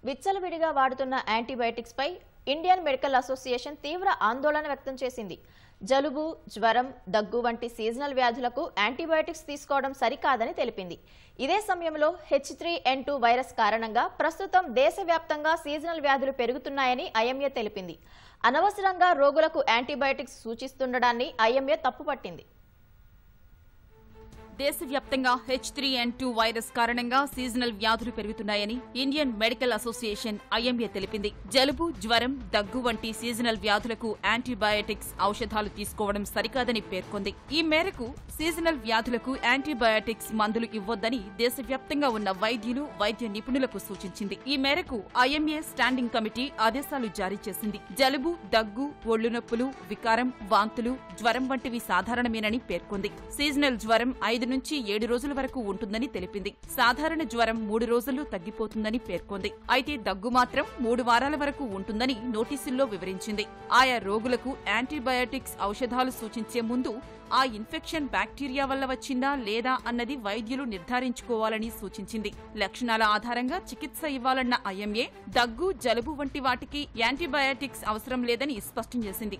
విచ్చలవిడిగా వాడుతున్న యాంటీబయాటిక్స్ పై ఇండియన్ మెడికల్ అసోసియేషన్ తీవ్ర ఆందోళన వ్యక్తం చేసింది జలుబు జ్వరం దగ్గు వంటి సీజనల్ వ్యాధులకు యాంటీబయాటిక్స్ తీసుకోవడం సరికాదని తెలిపింది ఇదే సమయంలో H three N two virus కారణంగా ప్రస్తుతం దేశవ్యాప్తంగా సీజనల్ వ్యాధులు పెరుగుతున్నాయని ఐఎంఏ తెలిపింది అనవసరంగా రోగులకు యాంటీబయాటిక్స్ సూచిస్తుండడాన్ని ఐఎంఏ తప్పుపట్టింది దేశవ్యాప్తంగా H three N two virus కారణంగా సీజనల్ వ్యాధులు పెరుగుతున్నాయని ఇండియన్ మెడికల్ అసోసియేషన్ ఐఎంఏ తెలిపింది జలుబు జ్వరం దగ్గు వంటి సీజనల్ వ్యాధులకు యాంటీబయాటిక్స్ ఔషధాలు తీసుకోవడం సరికాదని పేర్కొంది ఈ మేరకు సీజనల్ వ్యాధులకు యాంటీబయాటిక్స్ మందులు ఇవ్వొద్దని దేశవ్యాప్తంగా ఉన్న వైద్యులు వైద్య నిపుణులకు సూచించింది ఈ మేరకు ఐఎంఏ స్టాండింగ్ కమిటీ ఆదేశాలు జారీ చేసింది జలుబు దగ్గు ఒళ్ళు నొప్పులు వికారం వాంతులు జ్వరం వంటివి సాధారణమేనని పేర్కొంది సీజనల్ జ్వరం ఐదు నుంచి ఏడు రోజుల వరకు ఉంటుందని తెలిపింది సాధారణ జ్వరం మూడు రోజుల్లో తగ్గిపోతుందని పేర్కొంది అయితే దగ్గు మాత్రం మూడు వారాల వరకు ఉంటుందని నోటీసుల్లో వివరించింది ఆయా రోగులకు యాంటీబయాటిక్స్ ఔషధాలు సూచించే ముందు ఆ ఇన్ఫెక్షన్ బ్యాక్టీరియా వల్ల వచ్చిందా లేదా అన్నది వైద్యులు నిర్ధారించుకోవాలని సూచించింది లక్షణాల ఆధారంగా చికిత్స ఇవ్వాలన్న ఐఎంఏ దగ్గు జలుబు వంటి వాటికి యాంటీబయాటిక్స్ అవసరం లేదని స్పష్టం చేసింది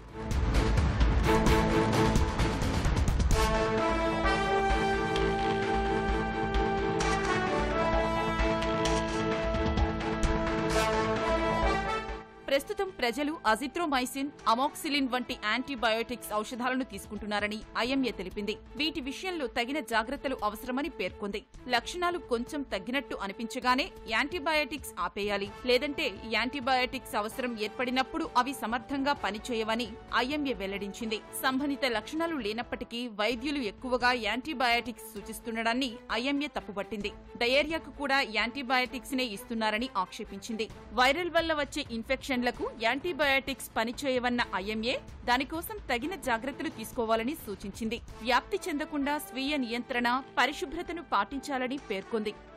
ప్రస్తుతం ప్రజలు అజిత్రోమైసిన్ అమోక్సిలిన్ వంటి యాంటీబయోటిక్స్ ఔషధాలను తీసుకుంటున్నారని ఐఎంఏ తెలిపింది వీటి విషయంలో తగిన జాగ్రత్తలు అవసరమని పేర్కొంది లక్షణాలు కొంచెం తగ్గినట్టు అనిపించగానే యాంటీబయాటిక్స్ ఆపేయాలి లేదంటే యాంటీబయాటిక్స్ అవసరం ఏర్పడినప్పుడు అవి సమర్థంగా పనిచేయవని ఐఎంఏ వెల్లడించింది సంబంధిత లక్షణాలు లేనప్పటికీ వైద్యులు ఎక్కువగా యాంటీబయాటిక్స్ సూచిస్తుండడాన్ని ఐఎంఏ తప్పుపట్టింది డయేరియాకు కూడా యాంటీబయాటిక్స్ నే ఇస్తున్నారని ఆక్షేపించింది వైరల్ వల్ల వచ్చే ఇన్ఫెక్షన్లకు యాంటీబయాటిక్స్ పనిచేయవన్న ఐఎంఏ దానికోసం తగిన జాగ్రత్తలు తీసుకోవాలని సూచించింది వ్యాప్తి చెందకుండా స్వీయ నియంత్రణ పరిశుభ్రతను పాటించాలని పేర్కొంది